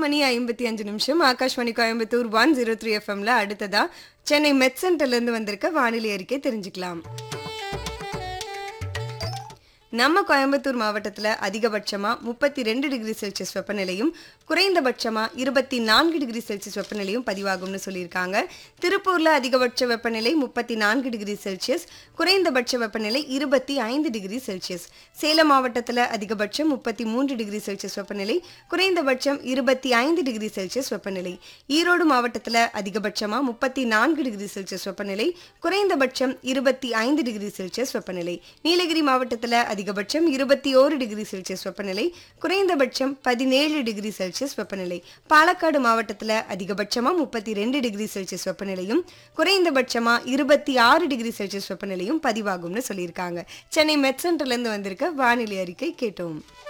மணி ஐம்பத்தி அஞ்சு நிமிஷம் Akashvani Coimbatore one zero three எஃப்எம்ல அடுத்ததா சென்னை மெட் சென்டர்ல இருந்து வந்திருக்க வானிலை அறிக்கை தெரிஞ்சுக்கலாம் நம்ம கோயம்புத்தூர் மாவட்டத்தில் அதிகபட்சமாக முப்பத்தி ரெண்டு டிகிரி செல்சியஸ் வெப்பநிலையும் குறைந்தபட்சமாக இருபத்தி நான்கு டிகிரி செல்சியஸ் வெப்பநிலையும் பதிவாகும்னு சொல்லியிருக்காங்க திருப்பூரில் அதிகபட்ச வெப்பநிலை முப்பத்தி நான்கு டிகிரி செல்சியஸ் குறைந்தபட்ச வெப்பநிலை இருபத்தி ஐந்து டிகிரி செல்சியஸ் சேலம் மாவட்டத்தில் அதிகபட்சம் முப்பத்தி மூன்று டிகிரி செல்சியஸ் வெப்பநிலை குறைந்தபட்சம் இருபத்தி ஐந்து டிகிரி செல்சியஸ் வெப்பநிலை ஈரோடு மாவட்டத்தில் அதிகபட்சமாக முப்பத்தி நான்கு டிகிரி செல்சியஸ் வெப்பநிலை குறைந்தபட்சம் இருபத்தி ஐந்து டிகிரி செல்சியஸ் வெப்பநிலை நீலகிரி மாவட்டத்தில் அதிகபட்சம் இருபத்தி ஓரு டிகிரி செல்சியஸ் வெப்பநிலை குறைந்தபட்சம் பதினேழு டிகிரி செல்சியஸ் வெப்பநிலை பாலக்காடு மாவட்டத்தில் அதிகபட்சமாக முப்பத்தி ரெண்டு டிகிரி செல்சியஸ் வெப்பநிலையும் குறைந்தபட்சமாக இருபத்தி ஆறு டிகிரி செல்சியஸ் வெப்பநிலையும் பதிவாகும்னு சொல்லியிருக்காங்க சென்னை மெட் சென்டர்லேருந்து வந்திருக்க வானிலை அறிக்கை கேட்டோம்